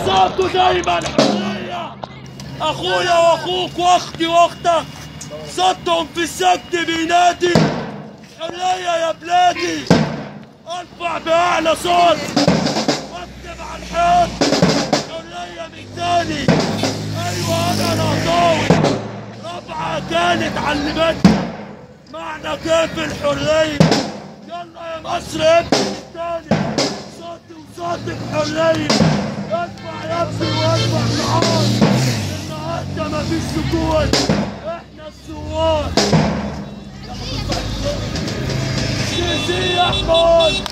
صوته دايما حرية اخويا واخوك واختي واختك صوتهم في السجن بينادي حرية يا بلادي ارفع باعلى صوت واكتب على الحيط حرية من تاني ايوه انا نهضاوي رابعة كانت علمتني معنى كيف الحرية يلا يا مصر ابني التاني صوتي وصوتك حرية ادفع يا ابني وادفع شعار النهارده مفيش سكوت احنا الثوار سيسي يا حمود